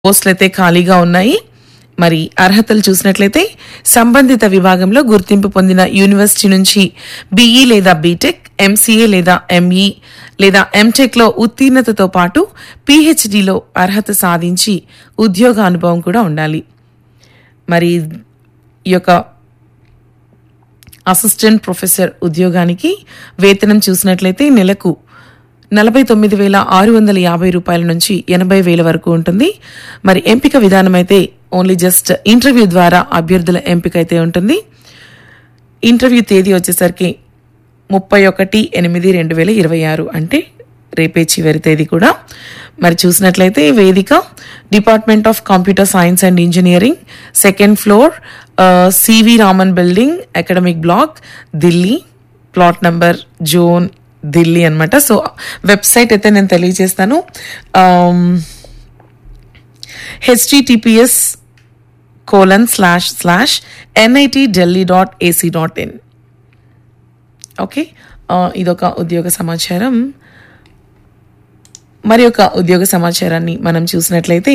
పోస్టులు అయితే ఖాళీగా ఉన్నాయి మరి అర్హతలు చూసినట్లయితే సంబంధిత విభాగంలో గుర్తింపు పొందిన యూనివర్సిటీ నుంచి బీఈ లేదా బీటెక్ ఎంసీఏ లేదా ఎంఈ లేదా ఎంటెక్ లో ఉత్తీర్ణతతో పాటు పీహెచ్డీలో అర్హత సాధించి ఉద్యోగ అనుభవం కూడా ఉండాలి మరి ఈ యొక్క అసిస్టెంట్ ప్రొఫెసర్ ఉద్యోగానికి వేతనం చూసినట్లయితే నెలకు నలభై తొమ్మిది వేల ఆరు వందల యాభై రూపాయల నుంచి ఎనభై వేల వరకు ఉంటుంది మరి ఎంపిక విధానం అయితే ఓన్లీ జస్ట్ ఇంటర్వ్యూ ద్వారా అభ్యర్థుల ఎంపిక అయితే ఉంటుంది ఇంటర్వ్యూ తేదీ వచ్చేసరికి ముప్పై ఒకటి ఎనిమిది రెండు వేల ఇరవై ఆరు అంటే రేపే చివరి తేదీ కూడా మరి చూసినట్లయితే వేదిక department of computer science and engineering second floor C V Raman building academic block Delhi plot number zone Delhi అనమాట సో వెబ్సైట్ అయితే నేను తెలియజేస్తాను HTTPS colon slash slash NIT Delhi dot AC dot in okay ఆ, ఇదొక ఉద్యోగ సమాచారం మరి ఒక ఉద్యోగ సమాచారాన్ని మనం చూసినట్లయితే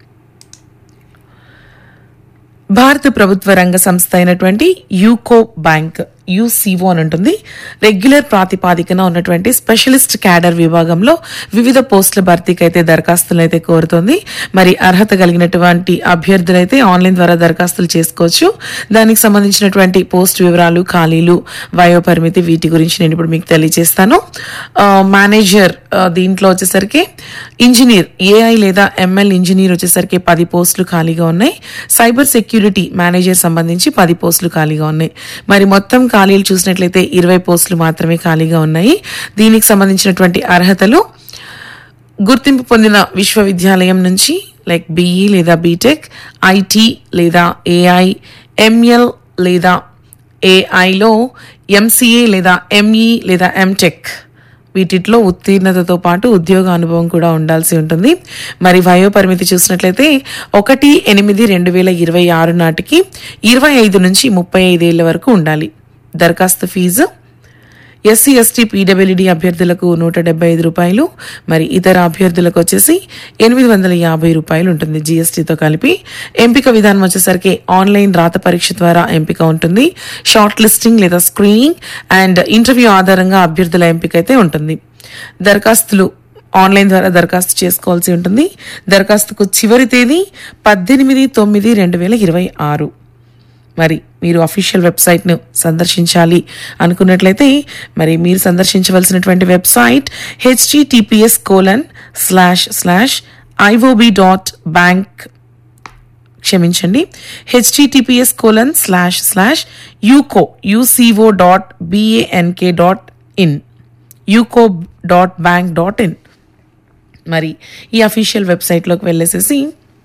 భారత ప్రభుత్వ రంగ సంస్థ అయినటువంటి యూకో బ్యాంక్ యూసీఓ అని ఉంటుంది రెగ్యులర్ ప్రాతిపాదికన ఉన్నటువంటి స్పెషలిస్ట్ క్యాడర్ విభాగంలో వివిధ పోస్టుల భర్తీకి అయితే దరఖాస్తులు అయితే కోరుతోంది మరి అర్హత కలిగినటువంటి అభ్యర్థులైతే ఆన్లైన్ ద్వారా దరఖాస్తులు చేసుకోవచ్చు దానికి సంబంధించినటువంటి పోస్ట్ వివరాలు ఖాళీలు వయోపరిమితి వీటి గురించి నేను ఇప్పుడు మీకు తెలియజేస్తాను ఆ, మేనేజర్ ఆ, దీంట్లో వచ్చేసరికి ఇంజనీర్ ఏఐ లేదా ఎంఎల్ ఇంజనీర్ వచ్చేసరికి పది పోస్టులు ఖాళీగా ఉన్నాయి సైబర్ సెక్యూరిటీ మేనేజర్ సంబంధించి పది పోస్టులు ఖాళీగా ఉన్నాయి మరి మొత్తం ఖాళీలు చూసినట్లయితే ఇరవై పోస్టులు మాత్రమే ఖాళీగా ఉన్నాయి దీనికి సంబంధించినటువంటి అర్హతలు గుర్తింపు పొందిన విశ్వవిద్యాలయం నుంచి లైక్ బీఈ లేదా బీటెక్ ఐటీ లేదా ఏఐ ఎంఎల్ లేదా ఏఐలో ఎంసీఏ లేదా ఎంఈ లేదా ఎంటెక్ వీటిలో ఉత్తీర్ణతతో పాటు ఉద్యోగ అనుభవం కూడా ఉండాల్సి ఉంటుంది మరి వయో పరిమితి చూసినట్లయితే ఒకటి ఎనిమిది రెండు వేల ఇరవై ఆరు నాటికి ఇరవై ఐదు నుంచి ముప్పై ఐదేళ్ల వరకు ఉండాలి దరఖాస్తు ఫీజు ఎస్సీ ఎస్టీ పీడబ్ల్యూడీ అభ్యర్థులకు నూట డెబ్బై ఐదు రూపాయలు మరి ఇతర అభ్యర్థులకు వచ్చేసి ఎనిమిది వందల యాభై రూపాయలు ఉంటుంది జీఎస్టీతో కలిపి ఎంపిక విధానం వచ్చేసరికి ఆన్లైన్ రాత పరీక్ష ద్వారా ఎంపిక ఉంటుంది షార్ట్ లిస్టింగ్ లేదా స్క్రీనింగ్ అండ్ ఇంటర్వ్యూ ఆధారంగా అభ్యర్థుల ఎంపిక అయితే ఉంటుంది దరఖాస్తులు ఆన్లైన్ ద్వారా దరఖాస్తు చేసుకోవాల్సి ఉంటుంది దరఖాస్తుకు చివరి తేదీ పద్దెనిమిది తొమ్మిది రెండు వేల ఇరవై ఆరు మరి మీరు అఫీషియల్ వెబ్సైట్ను సందర్శించాలి అనుకున్నట్లయితే మరి మీరు సందర్శించవలసినటువంటి website HTTPS colon slash slash IOB dot bank క్షమించండి HTTPS colon slash slash UCO U C O dot B A N K dot in UCO dot bank dot in మరి ఈ అఫీషియల్ వెబ్సైట్లోకి వెళ్ళేసేసి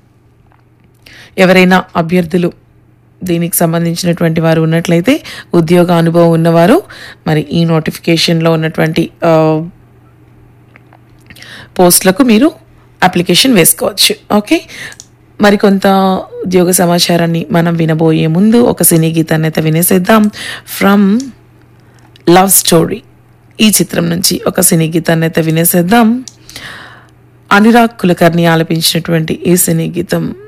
ఎవరైనా అభ్యర్థులు దీనికి సంబంధించినటువంటి వారు ఉన్నట్లయితే ఉద్యోగ అనుభవం ఉన్నవారు మరి ఈ నోటిఫికేషన్లో ఉన్నటువంటి ఆ, పోస్టులకు మీరు అప్లికేషన్ వేసుకోవచ్చు ఓకే మరికొంత ఉద్యోగ సమాచారాన్ని మనం వినబోయే ముందు ఒక సినీ గీతాన్ని అయితే వినేసేద్దాం ఫ్రమ్ లవ్ స్టోరీ ఈ చిత్రం నుంచి ఒక సినీ గీతాన్ని అయితే వినేసేద్దాం అనురాగ్ కులకర్ణి ఆలపించినటువంటి ఈ సినీ గీతం